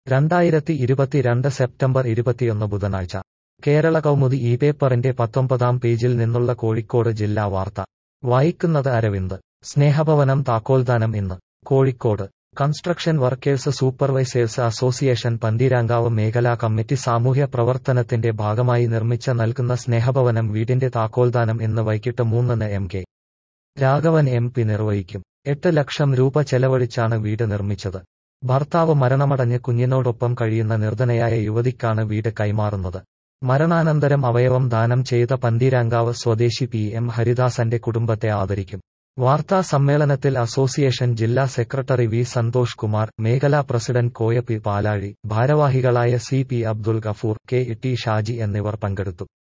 രണ്ടായിരത്തി ഇരുപത്തിരണ്ട് സെപ്റ്റംബർ ഇരുപത്തിയൊന്ന് ബുധനാഴ്ച കേരള കൗമുദി ഈ പേപ്പറിന്റെ പത്തൊമ്പതാം പേജിൽ നിന്നുള്ള കോഴിക്കോട് ജില്ലാ വാർത്ത വായിക്കുന്നത് അരവിന്ദ് സ്നേഹഭവനം താക്കോൽദാനം ഇന്ന് Kozhikode construction workers supervisors association Pantheerankavu മേഖലാ കമ്മിറ്റി സാമൂഹ്യ പ്രവർത്തനത്തിന്റെ ഭാഗമായി നിർമ്മിച്ച നൽകുന്ന സ്നേഹഭവനം വീടിന്റെ താക്കോൽദാനം ഇന്ന് വൈകിട്ട് മൂന്നിന് M K Raghavan M P നിർവഹിക്കും എട്ട് ലക്ഷം രൂപ ചെലവഴിച്ചാണ് വീട് നിർമ്മിച്ചത് ഭർത്താവ് മരണമടഞ്ഞ് കുഞ്ഞിനോടൊപ്പം കഴിയുന്ന നിർധനയായ യുവതിക്കാണ് വീട് കൈമാറുന്നത് മരണാനന്തരം അവയവം ദാനം ചെയ്ത പന്തീരാങ്കാവ് സ്വദേശി പി എം ഹരിദാസന്റെ കുടുംബത്തെ ആദരിക്കും വാർത്താ സമ്മേളനത്തിൽ അസോസിയേഷൻ ജില്ലാ സെക്രട്ടറി വി സന്തോഷ് കുമാർ മേഖലാ പ്രസിഡന്റ് കോയ പി പാലാഴി ഭാരവാഹികളായ C P Abdul Gafoor K T Shaji എന്നിവർ പങ്കെടുത്തു